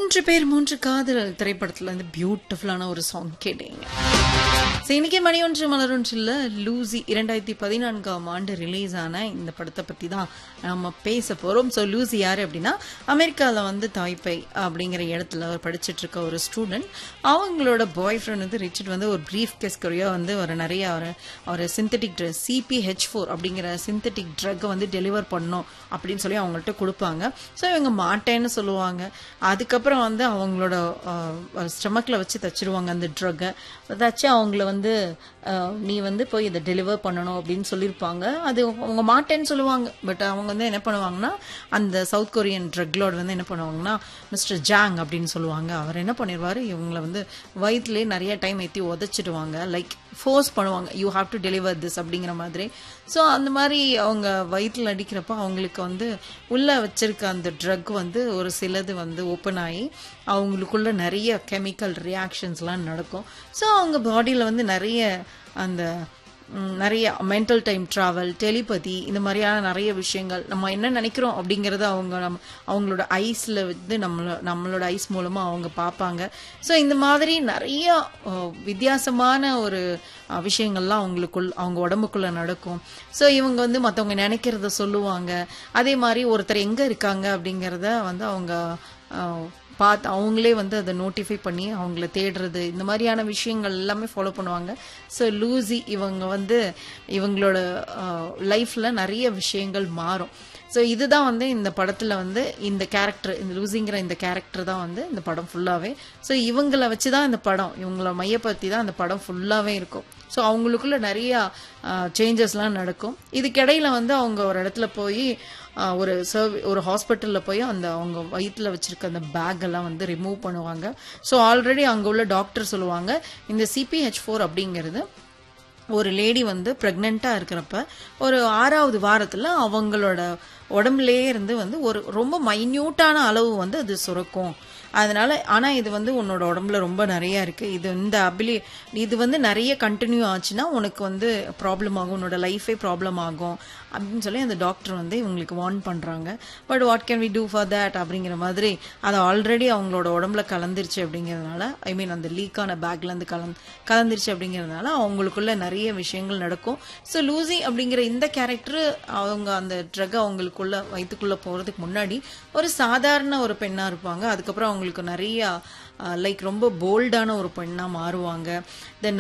மூன்று பேர் மூன்று காதல் திரைப்படத்துல இருந்து பியூட்டிஃபுல்லான ஒரு சாங் கேட்டீங்க So, இன்னைக்கு மணி ஒன்று மலர் ஒன்றில் லூசி இரண்டாயிரத்தி பதினான்காம் ஆண்டு ரிலீஸ் ஆன இந்த படத்தை பற்றி தான் நம்ம பேச போகிறோம் ஸோ லூசி யார் அப்படின்னா அமெரிக்காவில் வந்து தாய்ப்பை அப்படிங்கிற இடத்துல அவர் படிச்சுட்டு இருக்க ஒரு ஸ்டூடெண்ட் அவங்களோட பாய் ஃப்ரெண்ட் வந்து ரிச்சர்ட் வந்து ஒரு ப்ரீஃப் கேஸ் கொரியா வந்து ஒரு நிறைய ஒரு ஒரு சிந்தட்டிக் ட்ரெஸ் சிபிஹெச் ஃபோர் அப்படிங்கிற சிந்தட்டிக் ட்ரக்கை வந்து டெலிவர் பண்ணோம் அப்படின்னு சொல்லி அவங்கள்ட்ட கொடுப்பாங்க ஸோ இவங்க மாட்டேன்னு சொல்லுவாங்க அதுக்கப்புறம் வந்து அவங்களோட ஸ்டமக்கில் வச்சு தச்சிருவாங்க அந்த ட்ரக்கை தச்சு அவங்கள வந்து அஹ், நீ வந்து போய் இதை டெலிவர் பண்ணணும் அப்படின்னு சொல்லியிருப்பாங்க அது அவங்க மாட்டேன்னு சொல்லுவாங்க பட் அவங்க வந்து என்ன பண்ணுவாங்கன்னா அந்த சவுத் கொரியன் ட்ரக்லோட வந்து என்ன பண்ணுவாங்கன்னா மிஸ்டர் ஜாங் அப்படின்னு சொல்லுவாங்க அவர் என்ன பண்ணிடுவாரு இவங்களை வந்து வயிற்றுலேயே நிறைய டைம் ஏற்றி உதச்சிடுவாங்க லைக் ஃபோர்ஸ் பண்ணுவாங்க you have to deliver this அப்படிங்கிற மாதிரி ஸோ அந்த மாதிரி அவங்க வயிற்றில் அடிக்கிறப்ப அவங்களுக்கு வந்து உள்ளே வச்சிருக்க அந்த ட்ரக் வந்து ஒரு சிலது வந்து ஓப்பன் ஆகி அவங்களுக்குள்ள நிறைய கெமிக்கல் ரியாக்ஷன்ஸ்லாம் நடக்கும் ஸோ அவங்க பாடியில் வந்து நிறைய அந்த ம், நிறைய மென்டல் டைம் ட்ராவல் டெலிபதி இந்த மாதிரியான நிறைய விஷயங்கள் நம்ம என்ன நினைக்கிறோம் அப்படிங்கறத அவங்க நம்ம அவங்களோட ஐஸில் வந்து நம்மள நம்மளோட ஐஸ் மூலமாக அவங்க பார்ப்பாங்க ஸோ இந்த மாதிரி நிறைய அஹ், வித்தியாசமான ஒரு அஹ், விஷயங்கள்லாம் அவங்களுக்குள் அவங்க உடம்புக்குள்ள நடக்கும் ஸோ இவங்க வந்து மற்றவங்க நினைக்கிறத சொல்லுவாங்க அதே மாதிரி ஒருத்தர் எங்கே இருக்காங்க அப்படிங்கிறத வந்து அவங்க அஹ், பார்த்து அவங்களே வந்து அதை நோட்டிஃபை பண்ணி அவங்கள தேடுறது இந்த மாதிரியான விஷயங்கள் எல்லாமே ஃபாலோ பண்ணுவாங்க ஸோ லூசி இவங்க வந்து இவங்களோட லைஃப்ல நிறைய விஷயங்கள் மாறும் ஸோ இதுதான் வந்து இந்த படத்துல வந்து இந்த கேரக்டர் இந்த லூசிங்கிற இந்த கேரக்டர் தான் வந்து இந்த படம் ஃபுல்லாவே ஸோ இவங்கள வச்சு தான் இந்த படம் இவங்கள மையப்படுத்தி தான் இந்த படம் ஃபுல்லாவே இருக்கும் ஸோ அவங்களுக்குள்ள நிறைய சேஞ்சஸ்லாம் நடக்கும் இதுக்கிடையில வந்து அவங்க ஒரு இடத்துல போய் ஆஹ், ஒரு சர்வ் ஒரு ஹாஸ்பிட்டலில் போய் அந்த அவங்க வயிற்றில் வச்சிருக்க அந்த பேக் எல்லாம் வந்து ரிமூவ் பண்ணுவாங்க ஸோ ஆல்ரெடி அங்கே உள்ள டாக்டர் சொல்லுவாங்க இந்த சிபிஹெச் ஃபோர் அப்படிங்கிறது ஒரு லேடி வந்து ப்ரெக்னெண்ட்டாக இருக்கிறப்ப ஒரு ஆறாவது வாரத்தில் அவங்களோட உடம்புலயே இருந்து வந்து ஒரு ரொம்ப மைன்யூட்டான அளவு வந்து அது சுரக்கும் அதனால ஆனா இது வந்து உன்னோட உடம்புல ரொம்ப நிறைய இருக்கு இது இந்த அபிலி இது வந்து நிறைய கண்டினியூ ஆச்சுன்னா உனக்கு வந்து ப்ராப்ளம் ஆகும் உன்னோட லைஃபே ப்ராப்ளம் ஆகும் அப்படின்னு சொல்லி அந்த டாக்டர் வந்து இவங்களுக்கு வார்ன் பண்றாங்க but what can we do for that அப்படிங்கிற மாதிரி அது ஆல்ரெடி அவங்களோட உடம்புல கலந்துருச்சு அப்படிங்கிறதுனால ஐ மீன் அந்த லீக்கான பேக்ல இருந்து கலந் கலந்துருச்சு அப்படிங்கிறதுனால அவங்களுக்குள்ள நிறைய விஷயங்கள் நடக்கும் ஸோ லூசி அப்படிங்கிற இந்த கேரக்டர் அவங்க அந்த ட்ரக் அவங்களுக்குள்ள வயிற்றுக்குள்ள போறதுக்கு முன்னாடி ஒரு சாதாரண ஒரு பெண்ணா இருப்பாங்க அதுக்கப்புறம் அவங்களுக்கு நிறைய லைக் ரொம்ப போல்டான ஒரு பெண்ணா மாறுவாங்க தென்